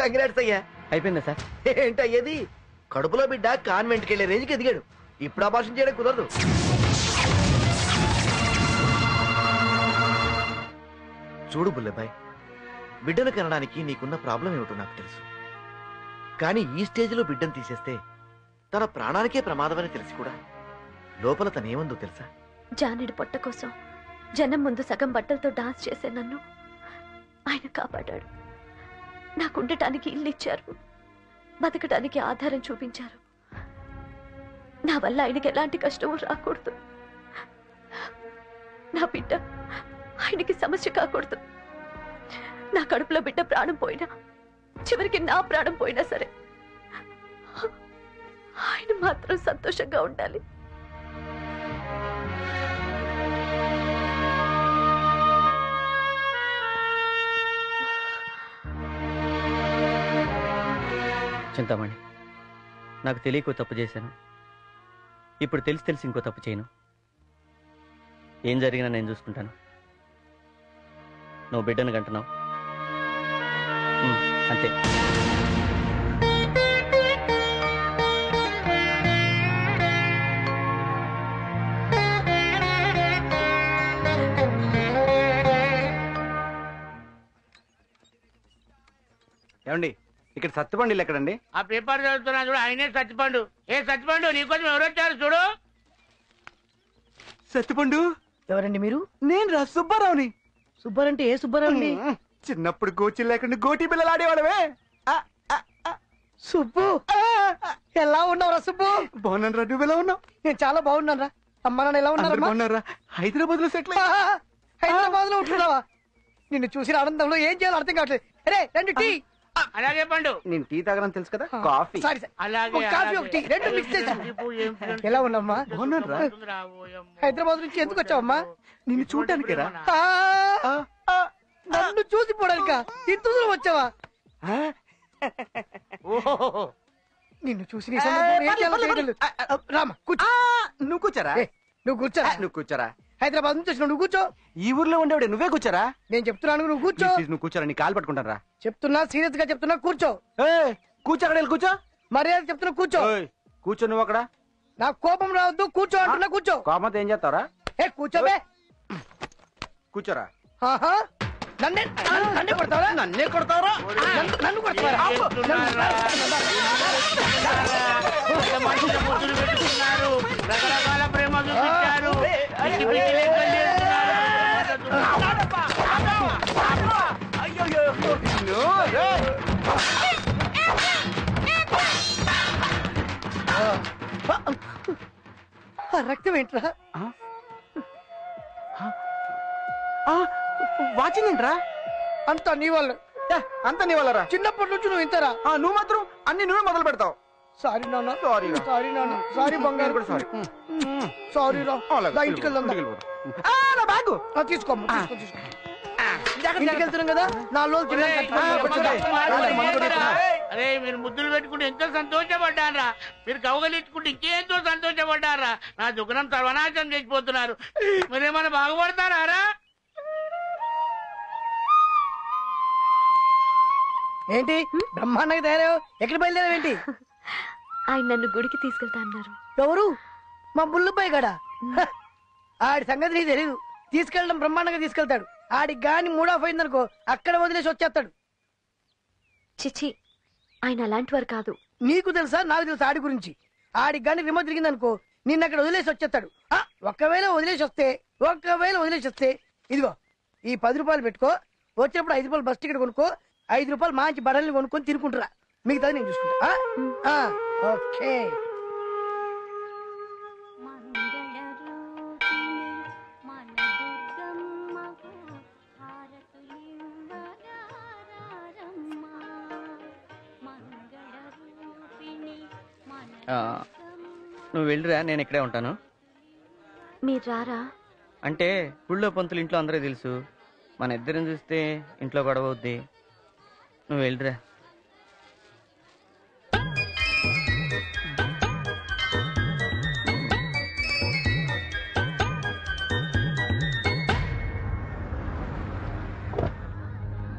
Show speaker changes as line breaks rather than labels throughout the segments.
Congrats అయ్యా
అయిపోయిందా sir
ఏంటి అయ్యేది కడుపులో బిడ్డ కాన్వెంట్కి వెళ్ళే రేంజ్కి ఎదిగాడు ఇప్పుడు అభాషణ చేయడం కుదరదు చూడు బుల్లెబాయ్ బిడ్డను కనడానికి నీకున్న ప్రాబ్లం ఏమిటో నాకు తెలుసు కానీ ఈ స్టేజ్లో బిడ్డను తీసేస్తే తన ప్రాణానికే ప్రమాదమని తెలిసి కూడా లోపల తనేమందో తెలుసా
జానుడి పొట్ట కోసం జనం ముందు సగం బట్టలతో డాన్స్ చేసే నన్ను ఆయన కాపాడాడు నాకు ఉండటానికి ఇల్లు ఇచ్చారు బతకడానికి ఆధారం చూపించారు నా వల్ల ఆయనకి ఎలాంటి కష్టము రాకూడదు నా బిడ్డ ఆయనకి సమస్య కాకూడదు నా కడుపులో బిడ్డ ప్రాణం పోయినా చివరికి నా ప్రాణం పోయినా సరే ఆయన మాత్రం సంతోషంగా ఉండాలి
చింతామణి నాకు తెలియకో తప్పు చేశాను ఇప్పుడు తెలిసి తెలిసి ఇంకో తప్పు చేయను ఏం జరిగినా నేను చూసుకుంటాను నువ్వు బిడ్డను కంటున్నావు ఉమ్, అంతే
ఏమండి ఇక్కడ సత్తుబండిలు ఎక్కడండి
ఆ పేపర్ చదువుతున్నా చూడు ఆయనే సత్తిపండు ఏ సత్తిపండు నీకోసం ఎవరు వచ్చారు చూడు
సత్తుపండు
ఎవరండి మీరు
నేను రా సుబ్బారావుని
సుబ్బారంటే ఏ సుబ్బారావు
చిన్నప్పుడు గోచి లేకుండా గోటి పిల్లలు ఆడేవాడవే ఆ, ఆ, ఆ,
సుబ్బు ఎలా ఉన్నావురా సుబ్బు
బాగున్నాను రా నువ్వు ఎలా ఉన్నావు
నేను చాలా బాగున్నాను రా అమ్మ నాన్న ఎలా
అందరూ
ఉన్నారమ్మా
బాగున్నారా హైదరాబాద్ లో సెటిల్
హైదరాబాద్ లో ఉంటున్నావా నిన్ను చూసిన ఆనందంలో ఏం చేయాలో అర్థం కావట్లేదు అరే రెండు టీ
అలాగే పండు
నేను టీ తాగనని తెలుసు కదా కాఫీ
సారీ సార్
అలాగే
ఒక కాఫీ ఒక టీ రెండు మిక్స్ చేసి ఎలా ఉన్నామ్మా
బాగున్నాను రా
హైదరాబాద్ నుంచి ఎందుకు వచ్చావమ్మా
నిన్ను చూడటానికి రా
ఆ, ఆ, నన్ను చూసి పోడానిక ఇంత దూరం వచ్చావా నిన్ను చూసి నీ సంబంధం ఏం చేయాలో తెలియదు. రామా కూర్చో
నువ్వు కూర్చోరా
ఏ, నువ్వు కూర్చోరా
నువ్వు కూర్చోరా
హైదరాబాద్ నుంచి వచ్చిన నువ్వు కూర్చో
ఈ ఊర్లో ఉండేవాడే నువ్వే కూర్చోరా
నేను చెప్తున్నాను నువ్వు కూర్చో
ప్లీజ్ నువ్వు కూర్చోరా నీ కాలు పట్టుకుంటాను రా
చెప్తున్నా సీరియస్ గా చెప్తున్నా కూర్చో
కూర్చో అక్కడ వెళ్ళి కూర్చో
మర్యాద చెప్తున్నా కూర్చో
ఏయ్, కూర్చో నువ్వు అక్కడ
నాకు కోపం రావద్దు కూర్చో అంటున్నా కూర్చో
కోపంతో ఏం చేస్తావురా
ఏ కూర్చోబే
కూర్చోరా
ఆహా నన్నే నన్నే కొడతావా
నన్నే కొడతావురా
నన్ను- నన్ను కొడతావా
మనుషులు ముద్దులు పెట్టుకున్నారు రకరకాల ప్రేమ చూపించారు పిచ్చి పిచ్చి లెక్కలు చేస్తున్నారు.
ఆ రక్తం ఏంట్రా
వాచిందేంట్రా
అంతా నీ వాళ్ళు
అంత నీ వల్లరా
చిన్నప్పటి నుంచి నువ్వు ఇంతరా
ఆ, నువ్వు మాత్రం అన్ని నువ్వే మొదలు పెడతావు
సారీ నాన్న
Sorry రా.
సారీ నాన్న సారీ బంగారు
కూడా సారీ
సారీ రా దా ఇంటికి వెళ్దాం దా.
నా బ్యాగు
ఆ, తీసుకోమ్మా తీసుకో తీసుకో ఇంటికి వెళ్తున్నాం కదా నాలుగు రోజులు తిన్నాక కట్టుకొని వచ్చేద్దాం.
అరే మీరు ముద్దులు పెట్టుకుంటే ఎంతో సంతోషపడ్డారా మీరు కవగలించుకుంటే ఇంకెంతో సంతోషపడ్డారా నా దుఃఖం సర్వనాశనం చేసిపోతున్నారు మీరేమైనా బాగుపడతారా
ఏంటి బ్రహ్మాండంగా తయారయ్యావు ఎక్కడ బయలుదేరావు ఏంటి
ఆయన నన్ను గుడికి తీసుకెళ్తా అన్నారు
ఎవరు మా బుల్లుబాయ్ గడ ఆడి సంగతి నీకు తెలియదు తీసుకెళ్ళడం బ్రహ్మాండంగా తీసుకెళ్తాడు ఆడికి గాని మూడ్ ఆఫ్ అయిందనుకో అక్కడ వదిలేసి వచ్చేస్తాడు
చిచి ఆయన అలాంటి వారు కాదు
నీకు తెలుసా నాకు తెలుసా ఆడి గురించి ఆడికి గాని రిమోట్ తిరిగిందనుకో నిన్న అక్కడ వదిలేసి వచ్చేస్తాడు ఆ, ఒకవేళ వదిలేసి వస్తే ఒకవేళ వదిలేసి వస్తే ఇదిగో ఈ పది రూపాయలు పెట్టుకో వచ్చినప్పుడు ఐదు రూపాయలు బస్ టికెట్ కొనుక్కో ఐదు రూపాయలు మంచి బడల్ని కొనుక్కొని తినుకుంటురా మిగతాది నేను చూసుకుంటా ఆ? ఆ, ఓకే
ఆ, నువ్వు వెళ్ళిరా నేను ఇక్కడే ఉంటాను
మీరు రారా
అంటే ఊళ్ళో పంతులు ఇంట్లో అందరూ తెలుసు మన ఇద్దరం చూస్తే ఇంట్లో గొడవ అవుద్ది నువ్వు వెళ్ళిరా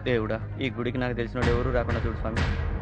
దేవుడా ఈ గుడికి నాకు తెలిసిన వాళ్ళు ఎవరు రాకుండా చూడు స్వామి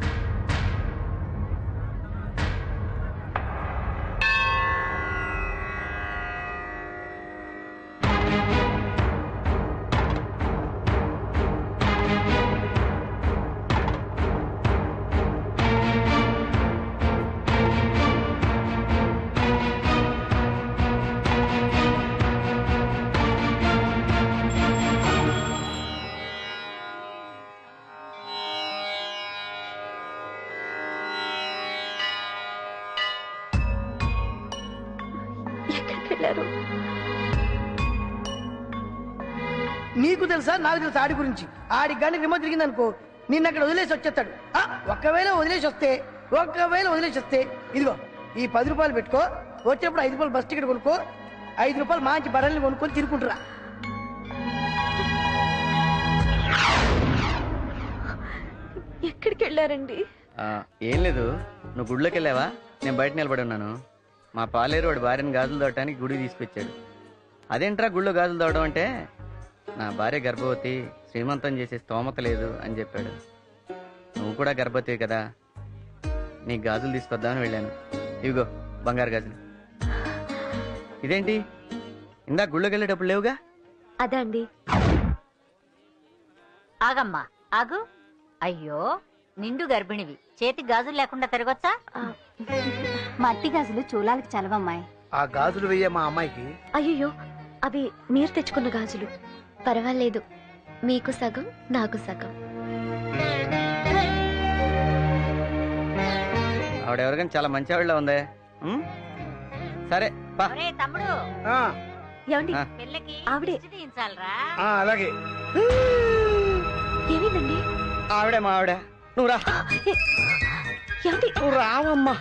ఎక్కడికి వెళ్ళారు
నీకు తెలుసా నాకు తెలుసా ఆడి గురించి ఆడి గంట రిమోట్ తిరిగింది అనుకో నిన్న అక్కడ వదిలేసి వచ్చేస్తాడు ఆ, ఒకవేళ వదిలేసి వస్తే ఒకవేళ వదిలేసి వస్తే ఇదిగో ఈ పది రూపాయలు పెట్టుకో వచ్చేటప్పుడు ఐదు రూపాయలు బస్ టికెట్ కొనుక్కో ఐదు రూపాయలు మంచి బర్రెల్ని కొనుక్కొని తిరుకుంటురా
ఎక్కడికి వెళ్ళారండి
ఆ, ఏం లేదు నువ్వు గుడిలోకి వెళ్ళావా నేను బయట నిలబడి ఉన్నాను మా పాలేరు వాడి భార్యని గాజులు తోడటానికి గుడి తీసుకొచ్చాడు అదేంట్రా గుళ్ళో గాజులు తోవడం అంటే నా భార్య గర్భవతి శ్రీమంతం చేసే స్తోమత లేదు అని చెప్పాడు నువ్వు కూడా గర్భవతి కదా నీకు గాజులు తీసుకొద్దామని వెళ్ళాను ఇవిగో బంగారు గాజులు ఇదేంటి ఇందా గుళ్ళోకి వెళ్ళేటప్పుడు లేవుగా
అదే అండి
ఆగమ్మా ఆగు అయ్యో నిండు గర్భిణివి చేతికి గాజులు లేకుండా తిరగొచ్చా
ఆ,
మట్టి గాజులు చూలాలకి చలవమ్మాయి
ఆ గాజులు వెయ్యే మా అమ్మాయికి
అయ్యో అవి మీరు తెచ్చుకున్న గాజులు పర్వాలేదు మీకు సగం నాకు సగం
ఆవిడ ఎవరికైనా చాలా మంచి ఆవిడలా ఉందే ఉం? సరే పా
ఒరే తమ్ముడు
ఆ,
ఏమండి
ఆ.
పిల్లకి
ఆవిడే.
దిష్టి తీయించాలిరా
ఆ, అలాగే
ఏమైందండి
ఆవిడే మా ఆవిడ నువ్వు రా
ఏమండి
నువ్వు రావమ్మా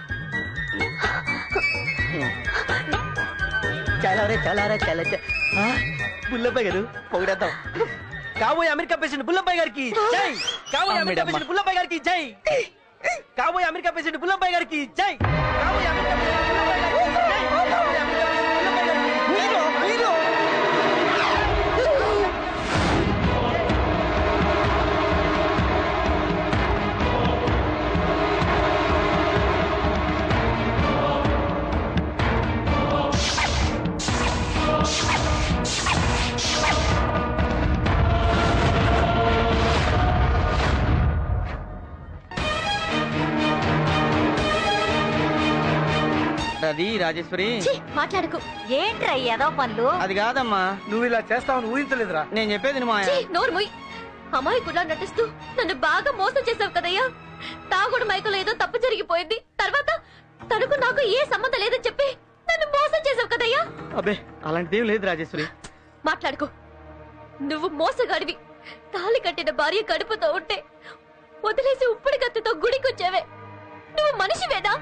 చాలా రే చాలా రే చాలా చా- ఆ, బుల్లబ్బాయి గారు పొగిడేద్దాం కాబోయే అమెరికా ప్రెసిడెంట్ బుల్లబ్బాయి గారికి జై కాబోయే అమెరికా ప్రెసిడెంట్ బుల్లబ్బాయి గారికి జై కాబోయే అమెరికా ప్రెసిడెంట్ బుల్లబ్బాయి గారికి జై కాబోయే అమెరికా ప్రెసిడెంట్ బుల్లబ్బాయి గారికి జై కాబోయే అమెరికా ప్రెసిడెంట్ బుల్లబ్బాయి గారికి హీరో హీరో అది రాజేశ్వరి
ఛీ, మాట్లాడకు
ఏంట్రా ఈ ఏదో పనులు
అది కాదమ్మా
నువ్వు ఇలా చేస్తావని ఊహించలేదురా
నేను చెప్పేది మా
ఛీ, నోరు మొయ్ అమాయకులా నటిస్తూ నన్ను బాగా మోసం చేసావు కదయ్యా తాగుడు మైకులో ఏదో తప్పు జరిగిపోయింది తర్వాత తనకు నాకు ఏ సంబంధం లేదని చెప్పి నన్ను మోసం చేసావు కదయ్యా
అబ్బే అలాంటిదేం లేదు రాజేశ్వరి
మాట్లాడుకో నువ్వు మోసగాడివి తాళి కట్టిన భార్య కడుపుతో ఉంటే వదిలేసి ఉప్పుడు కత్తితో గుడికొచ్చావే నువ్వు మనిషివేనా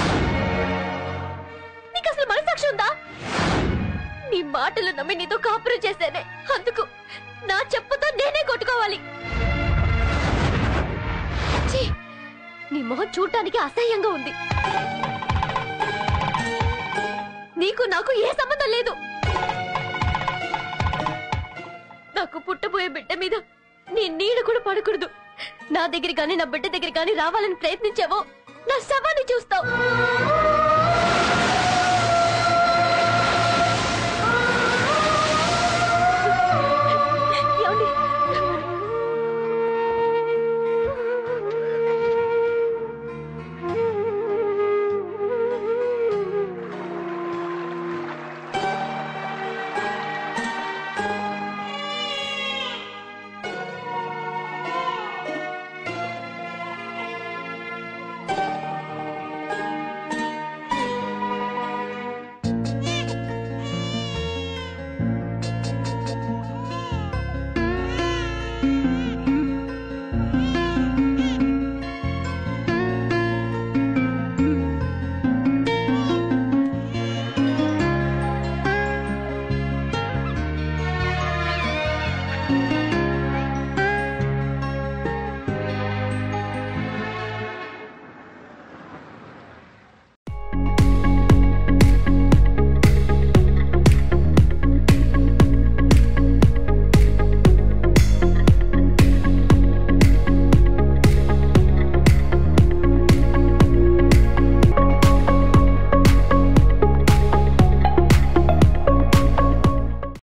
నీకు అసలు మనసాక్షి ఉందా నీ మాటలు నమ్మి నీతో కాపురం చేశానే అందుకు నా చెప్పుతో నేనే కొట్టుకోవాలి ఛీ, నీ మొహం చూడటానికి అసహ్యంగా ఉంది నీకు నాకు ఏ సంబంధం లేదు నాకు పుట్టబోయే బిడ్డ మీద నీ నీడ కూడా పడకూడదు నా దగ్గర కానీ నా బిడ్డ దగ్గర కానీ రావాలని ప్రయత్నించావో నా శవాన్ని చూస్తావు